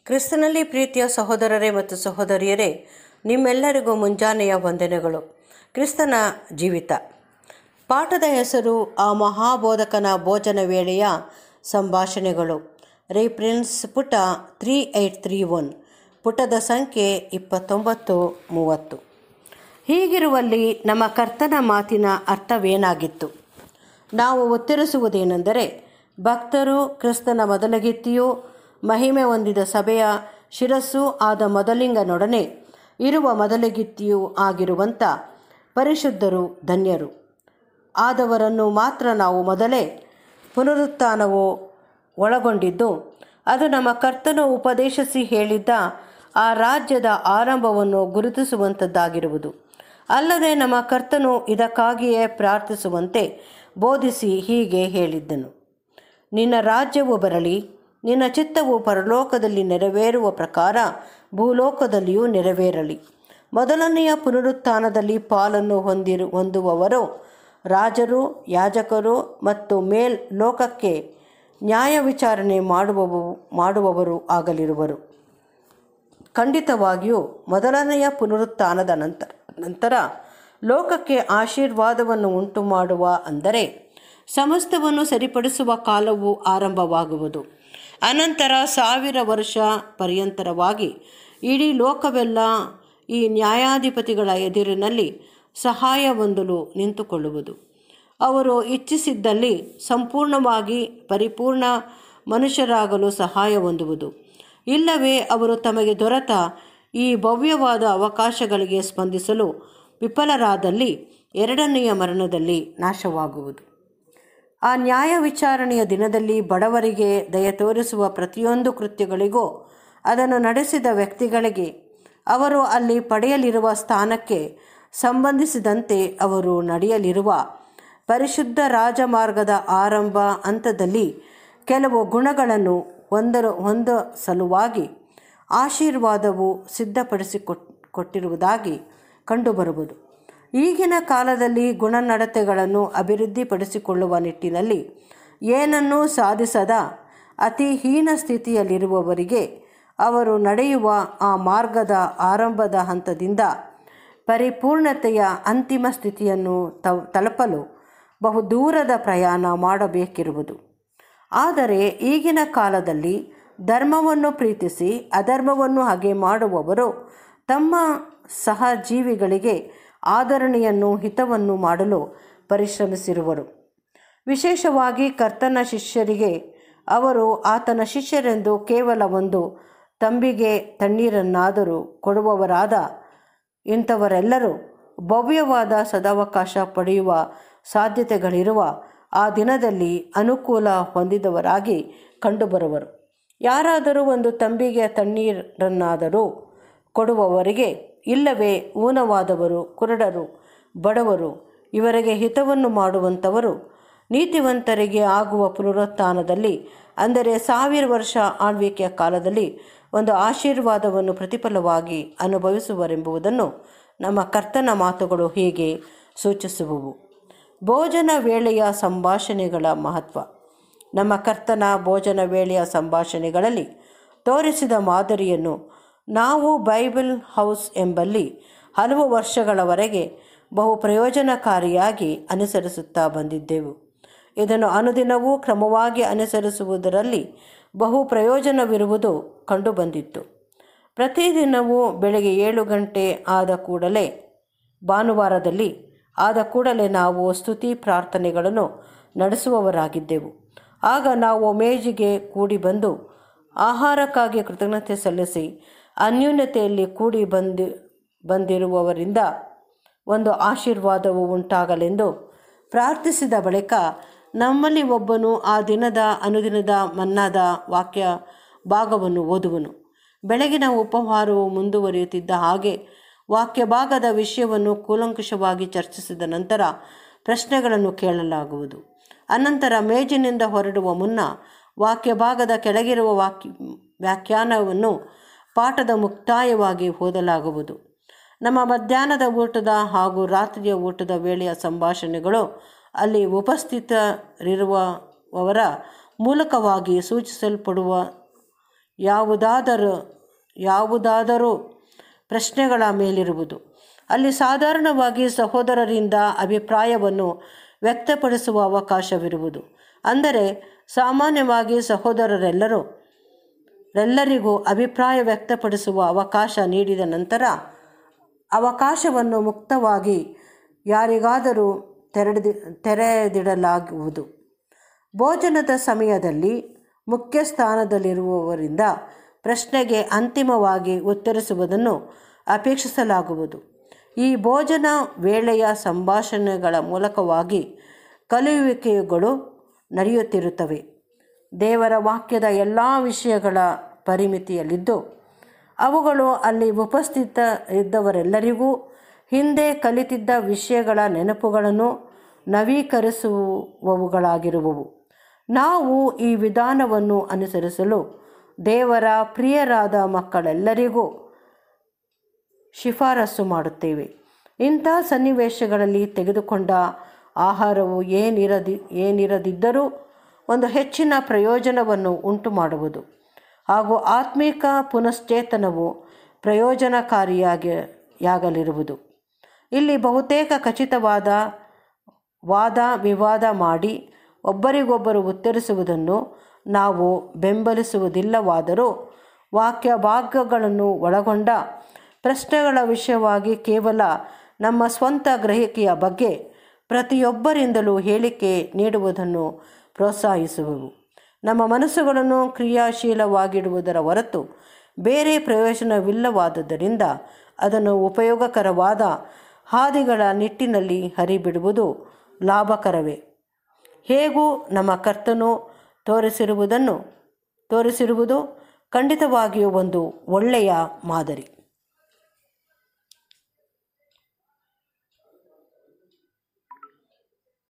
ಕ್ರಿಸ್ತನಲ್ಲಿ ಪ್ರೀತಿಯ ಸಹೋದರರೇ ಮತ್ತು ಸಹೋದರಿಯರೇ ನಿಮ್ಮೆಲ್ಲರಿಗೂ ಮುಂಜಾನೆಯ ವಂದನೆಗಳು ಕ್ರಿಸ್ತನ ಜೀವಿತ ಪಾಠದ ಹೆಸರು ಆ ಮಹಾಬೋಧಕನ ಭೋಜನ ವೇಳೆಯ ಸಂಭಾಷಣೆಗಳು ರಿಪ್ರಿನ್ಸ್ ಪುಟ ತ್ರೀ ಏಯ್ಟ್ ತ್ರೀ ಒನ್ ಪುಟದ ಸಂಖ್ಯೆ ಇಪ್ಪತ್ತೊಂಬತ್ತು ಮೂವತ್ತು ಹೀಗಿರುವಲ್ಲಿ ನಮ್ಮ ಕರ್ತನ ಮಾತಿನ ಅರ್ಥವೇನಾಗಿತ್ತು ನಾವು ಉತ್ತರಿಸುವುದೇನೆಂದರೆ ಭಕ್ತರು ಕ್ರಿಸ್ತನ ಮೊದಲಗಿತ್ತಿಯೂ ಮಹಿಮೆ ಹೊಂದಿದ ಸಭೆಯ ಶಿರಸ್ಸು ಆದ ಮೊದಲಿಂಗನೊಡನೆ ಇರುವ ಮೊದಲಗಿತ್ತಿಯೂ ಆಗಿರುವಂಥ ಪರಿಶುದ್ಧರು ಧನ್ಯರು ಆದವರನ್ನು ಮಾತ್ರ ನಾವು ಮೊದಲೇ ಪುನರುತ್ಥಾನವು ಒಳಗೊಂಡಿದ್ದು ಅದು ನಮ್ಮ ಕರ್ತನು ಉಪದೇಶಿಸಿ ಹೇಳಿದ್ದ ಆ ರಾಜ್ಯದ ಆರಂಭವನ್ನು ಗುರುತಿಸುವಂಥದ್ದಾಗಿರುವುದು ಅಲ್ಲದೆ ನಮ್ಮ ಕರ್ತನು ಇದಕ್ಕಾಗಿಯೇ ಪ್ರಾರ್ಥಿಸುವಂತೆ ಬೋಧಿಸಿ ಹೀಗೆ ಹೇಳಿದ್ದನು ನಿನ್ನ ರಾಜ್ಯವು ಬರಲಿ ನಿನ್ನ ಚಿತ್ತವು ಪರಲೋಕದಲ್ಲಿ ನೆರವೇರುವ ಪ್ರಕಾರ ಭೂಲೋಕದಲ್ಲಿಯೂ ನೆರವೇರಲಿ ಮೊದಲನೆಯ ಪುನರುತ್ಥಾನದಲ್ಲಿ ಪಾಲನ್ನು ಹೊಂದಿರು ಹೊಂದುವವರು ರಾಜರು ಯಾಜಕರು ಮತ್ತು ಮೇಲ್ ಲೋಕಕ್ಕೆ ನ್ಯಾಯ ವಿಚಾರಣೆ ಮಾಡುವವು ಮಾಡುವವರು ಆಗಲಿರುವರು ಖಂಡಿತವಾಗಿಯೂ ಮೊದಲನೆಯ ಪುನರುತ್ಥಾನದ ನಂತರ ನಂತರ ಲೋಕಕ್ಕೆ ಆಶೀರ್ವಾದವನ್ನು ಉಂಟು ಮಾಡುವ ಅಂದರೆ ಸಮಸ್ತವನ್ನು ಸರಿಪಡಿಸುವ ಕಾಲವು ಆರಂಭವಾಗುವುದು ಅನಂತರ ಸಾವಿರ ವರ್ಷ ಪರ್ಯಂತರವಾಗಿ ಇಡೀ ಲೋಕವೆಲ್ಲ ಈ ನ್ಯಾಯಾಧಿಪತಿಗಳ ಎದುರಿನಲ್ಲಿ ಸಹಾಯ ಹೊಂದಲು ನಿಂತುಕೊಳ್ಳುವುದು ಅವರು ಇಚ್ಛಿಸಿದ್ದಲ್ಲಿ ಸಂಪೂರ್ಣವಾಗಿ ಪರಿಪೂರ್ಣ ಮನುಷ್ಯರಾಗಲು ಸಹಾಯ ಹೊಂದುವುದು ಇಲ್ಲವೇ ಅವರು ತಮಗೆ ದೊರೆತ ಈ ಭವ್ಯವಾದ ಅವಕಾಶಗಳಿಗೆ ಸ್ಪಂದಿಸಲು ವಿಫಲರಾದಲ್ಲಿ ಎರಡನೆಯ ಮರಣದಲ್ಲಿ ನಾಶವಾಗುವುದು ಆ ನ್ಯಾಯ ವಿಚಾರಣೆಯ ದಿನದಲ್ಲಿ ಬಡವರಿಗೆ ದಯ ತೋರಿಸುವ ಪ್ರತಿಯೊಂದು ಕೃತ್ಯಗಳಿಗೂ ಅದನ್ನು ನಡೆಸಿದ ವ್ಯಕ್ತಿಗಳಿಗೆ ಅವರು ಅಲ್ಲಿ ಪಡೆಯಲಿರುವ ಸ್ಥಾನಕ್ಕೆ ಸಂಬಂಧಿಸಿದಂತೆ ಅವರು ನಡೆಯಲಿರುವ ಪರಿಶುದ್ಧ ರಾಜಮಾರ್ಗದ ಆರಂಭ ಹಂತದಲ್ಲಿ ಕೆಲವು ಗುಣಗಳನ್ನು ಹೊಂದಲು ಹೊಂದ ಸಲುವಾಗಿ ಆಶೀರ್ವಾದವು ಸಿದ್ಧಪಡಿಸಿಕೊಟ್ ಕೊಟ್ಟಿರುವುದಾಗಿ ಕಂಡುಬರುವುದು ಈಗಿನ ಕಾಲದಲ್ಲಿ ಗುಣನಡತೆಗಳನ್ನು ಅಭಿವೃದ್ಧಿಪಡಿಸಿಕೊಳ್ಳುವ ನಿಟ್ಟಿನಲ್ಲಿ ಏನನ್ನೂ ಸಾಧಿಸದ ಅತಿ ಹೀನ ಸ್ಥಿತಿಯಲ್ಲಿರುವವರಿಗೆ ಅವರು ನಡೆಯುವ ಆ ಮಾರ್ಗದ ಆರಂಭದ ಹಂತದಿಂದ ಪರಿಪೂರ್ಣತೆಯ ಅಂತಿಮ ಸ್ಥಿತಿಯನ್ನು ತಲುಪಲು ಬಹುದೂರದ ಪ್ರಯಾಣ ಮಾಡಬೇಕಿರುವುದು ಆದರೆ ಈಗಿನ ಕಾಲದಲ್ಲಿ ಧರ್ಮವನ್ನು ಪ್ರೀತಿಸಿ ಅಧರ್ಮವನ್ನು ಹಾಗೆ ಮಾಡುವವರು ತಮ್ಮ ಸಹಜೀವಿಗಳಿಗೆ ಆದರಣೆಯನ್ನು ಹಿತವನ್ನು ಮಾಡಲು ಪರಿಶ್ರಮಿಸಿರುವರು ವಿಶೇಷವಾಗಿ ಕರ್ತನ ಶಿಷ್ಯರಿಗೆ ಅವರು ಆತನ ಶಿಷ್ಯರೆಂದು ಕೇವಲ ಒಂದು ತಂಬಿಗೆ ತಣ್ಣೀರನ್ನಾದರೂ ಕೊಡುವವರಾದ ಇಂಥವರೆಲ್ಲರೂ ಭವ್ಯವಾದ ಸದಾವಕಾಶ ಪಡೆಯುವ ಸಾಧ್ಯತೆಗಳಿರುವ ಆ ದಿನದಲ್ಲಿ ಅನುಕೂಲ ಹೊಂದಿದವರಾಗಿ ಕಂಡುಬರುವರು ಯಾರಾದರೂ ಒಂದು ತಂಬಿಗೆ ತಣ್ಣೀರನ್ನಾದರೂ ಕೊಡುವವರಿಗೆ ಇಲ್ಲವೇ ಊನವಾದವರು ಕುರುಡರು ಬಡವರು ಇವರಿಗೆ ಹಿತವನ್ನು ಮಾಡುವಂಥವರು ನೀತಿವಂತರಿಗೆ ಆಗುವ ಪುನರುತ್ಥಾನದಲ್ಲಿ ಅಂದರೆ ಸಾವಿರ ವರ್ಷ ಆಳ್ವಿಕೆಯ ಕಾಲದಲ್ಲಿ ಒಂದು ಆಶೀರ್ವಾದವನ್ನು ಪ್ರತಿಫಲವಾಗಿ ಅನುಭವಿಸುವರೆಂಬುದನ್ನು ನಮ್ಮ ಕರ್ತನ ಮಾತುಗಳು ಹೀಗೆ ಸೂಚಿಸುವವು ಭೋಜನ ವೇಳೆಯ ಸಂಭಾಷಣೆಗಳ ಮಹತ್ವ ನಮ್ಮ ಕರ್ತನ ಭೋಜನ ವೇಳೆಯ ಸಂಭಾಷಣೆಗಳಲ್ಲಿ ತೋರಿಸಿದ ಮಾದರಿಯನ್ನು ನಾವು ಬೈಬಲ್ ಹೌಸ್ ಎಂಬಲ್ಲಿ ಹಲವು ವರ್ಷಗಳವರೆಗೆ ಬಹು ಪ್ರಯೋಜನಕಾರಿಯಾಗಿ ಅನುಸರಿಸುತ್ತಾ ಬಂದಿದ್ದೆವು ಇದನ್ನು ಅನುದಿನವೂ ಕ್ರಮವಾಗಿ ಅನುಸರಿಸುವುದರಲ್ಲಿ ಬಹು ಪ್ರಯೋಜನವಿರುವುದು ಕಂಡುಬಂದಿತ್ತು ಪ್ರತಿದಿನವೂ ಬೆಳಗ್ಗೆ ಏಳು ಗಂಟೆ ಆದ ಕೂಡಲೇ ಭಾನುವಾರದಲ್ಲಿ ಆದ ಕೂಡಲೇ ನಾವು ಸ್ತುತಿ ಪ್ರಾರ್ಥನೆಗಳನ್ನು ನಡೆಸುವವರಾಗಿದ್ದೆವು ಆಗ ನಾವು ಮೇಜಿಗೆ ಕೂಡಿ ಬಂದು ಆಹಾರಕ್ಕಾಗಿ ಕೃತಜ್ಞತೆ ಸಲ್ಲಿಸಿ ಅನ್ಯೂನ್ಯತೆಯಲ್ಲಿ ಕೂಡಿ ಬಂದಿ ಬಂದಿರುವವರಿಂದ ಒಂದು ಆಶೀರ್ವಾದವು ಉಂಟಾಗಲೆಂದು ಪ್ರಾರ್ಥಿಸಿದ ಬಳಿಕ ನಮ್ಮಲ್ಲಿ ಒಬ್ಬನು ಆ ದಿನದ ಅನುದಿನದ ಮನ್ನಾದ ವಾಕ್ಯ ಭಾಗವನ್ನು ಓದುವನು ಬೆಳಗಿನ ಉಪಹಾರವು ಮುಂದುವರಿಯುತ್ತಿದ್ದ ಹಾಗೆ ವಾಕ್ಯ ಭಾಗದ ವಿಷಯವನ್ನು ಕೂಲಂಕುಷವಾಗಿ ಚರ್ಚಿಸಿದ ನಂತರ ಪ್ರಶ್ನೆಗಳನ್ನು ಕೇಳಲಾಗುವುದು ಅನಂತರ ಮೇಜಿನಿಂದ ಹೊರಡುವ ಮುನ್ನ ವಾಕ್ಯ ಭಾಗದ ಕೆಳಗಿರುವ ವಾಕ್ಯ ವ್ಯಾಖ್ಯಾನವನ್ನು ಪಾಠದ ಮುಕ್ತಾಯವಾಗಿ ಓದಲಾಗುವುದು ನಮ್ಮ ಮಧ್ಯಾಹ್ನದ ಊಟದ ಹಾಗೂ ರಾತ್ರಿಯ ಊಟದ ವೇಳೆಯ ಸಂಭಾಷಣೆಗಳು ಅಲ್ಲಿ ಉಪಸ್ಥಿತರಿರುವವರ ಮೂಲಕವಾಗಿ ಸೂಚಿಸಲ್ಪಡುವ ಯಾವುದಾದರೂ ಯಾವುದಾದರೂ ಪ್ರಶ್ನೆಗಳ ಮೇಲಿರುವುದು ಅಲ್ಲಿ ಸಾಧಾರಣವಾಗಿ ಸಹೋದರರಿಂದ ಅಭಿಪ್ರಾಯವನ್ನು ವ್ಯಕ್ತಪಡಿಸುವ ಅವಕಾಶವಿರುವುದು ಅಂದರೆ ಸಾಮಾನ್ಯವಾಗಿ ಸಹೋದರರೆಲ್ಲರೂ ಎಲ್ಲರಿಗೂ ಅಭಿಪ್ರಾಯ ವ್ಯಕ್ತಪಡಿಸುವ ಅವಕಾಶ ನೀಡಿದ ನಂತರ ಅವಕಾಶವನ್ನು ಮುಕ್ತವಾಗಿ ಯಾರಿಗಾದರೂ ತೆರೆದಿ ತೆರೆದಿಡಲಾಗುವುದು ಭೋಜನದ ಸಮಯದಲ್ಲಿ ಮುಖ್ಯ ಸ್ಥಾನದಲ್ಲಿರುವವರಿಂದ ಪ್ರಶ್ನೆಗೆ ಅಂತಿಮವಾಗಿ ಉತ್ತರಿಸುವುದನ್ನು ಅಪೇಕ್ಷಿಸಲಾಗುವುದು ಈ ಭೋಜನ ವೇಳೆಯ ಸಂಭಾಷಣೆಗಳ ಮೂಲಕವಾಗಿ ಕಲಿಯುವಿಕೆಗಳು ನಡೆಯುತ್ತಿರುತ್ತವೆ ದೇವರ ವಾಕ್ಯದ ಎಲ್ಲ ವಿಷಯಗಳ ಪರಿಮಿತಿಯಲ್ಲಿದ್ದು ಅವುಗಳು ಅಲ್ಲಿ ಉಪಸ್ಥಿತ ಇದ್ದವರೆಲ್ಲರಿಗೂ ಹಿಂದೆ ಕಲಿತಿದ್ದ ವಿಷಯಗಳ ನೆನಪುಗಳನ್ನು ನವೀಕರಿಸುವವುಗಳಾಗಿರುವವು ನಾವು ಈ ವಿಧಾನವನ್ನು ಅನುಸರಿಸಲು ದೇವರ ಪ್ರಿಯರಾದ ಮಕ್ಕಳೆಲ್ಲರಿಗೂ ಶಿಫಾರಸು ಮಾಡುತ್ತೇವೆ ಇಂಥ ಸನ್ನಿವೇಶಗಳಲ್ಲಿ ತೆಗೆದುಕೊಂಡ ಆಹಾರವು ಏನಿರದಿ ಏನಿರದಿದ್ದರೂ ಒಂದು ಹೆಚ್ಚಿನ ಪ್ರಯೋಜನವನ್ನು ಉಂಟು ಮಾಡುವುದು ಹಾಗೂ ಆತ್ಮಿಕ ಪುನಶ್ಚೇತನವು ಪ್ರಯೋಜನಕಾರಿಯಾಗಿ ಯಾಗಲಿರುವುದು ಇಲ್ಲಿ ಬಹುತೇಕ ಖಚಿತವಾದ ವಾದ ವಿವಾದ ಮಾಡಿ ಒಬ್ಬರಿಗೊಬ್ಬರು ಉತ್ತರಿಸುವುದನ್ನು ನಾವು ಬೆಂಬಲಿಸುವುದಿಲ್ಲವಾದರೂ ವಾಕ್ಯ ಭಾಗಗಳನ್ನು ಒಳಗೊಂಡ ಪ್ರಶ್ನೆಗಳ ವಿಷಯವಾಗಿ ಕೇವಲ ನಮ್ಮ ಸ್ವಂತ ಗ್ರಹಿಕೆಯ ಬಗ್ಗೆ ಪ್ರತಿಯೊಬ್ಬರಿಂದಲೂ ಹೇಳಿಕೆ ನೀಡುವುದನ್ನು ಪ್ರೋತ್ಸಾಹಿಸುವೆವು ನಮ್ಮ ಮನಸ್ಸುಗಳನ್ನು ಕ್ರಿಯಾಶೀಲವಾಗಿಡುವುದರ ಹೊರತು ಬೇರೆ ಪ್ರಯೋಜನವಿಲ್ಲವಾದುದರಿಂದ ಅದನ್ನು ಉಪಯೋಗಕರವಾದ ಹಾದಿಗಳ ನಿಟ್ಟಿನಲ್ಲಿ ಹರಿಬಿಡುವುದು ಲಾಭಕರವೇ ಹೇಗೂ ನಮ್ಮ ಕರ್ತನು ತೋರಿಸಿರುವುದನ್ನು ತೋರಿಸಿರುವುದು ಖಂಡಿತವಾಗಿಯೂ ಒಂದು ಒಳ್ಳೆಯ ಮಾದರಿ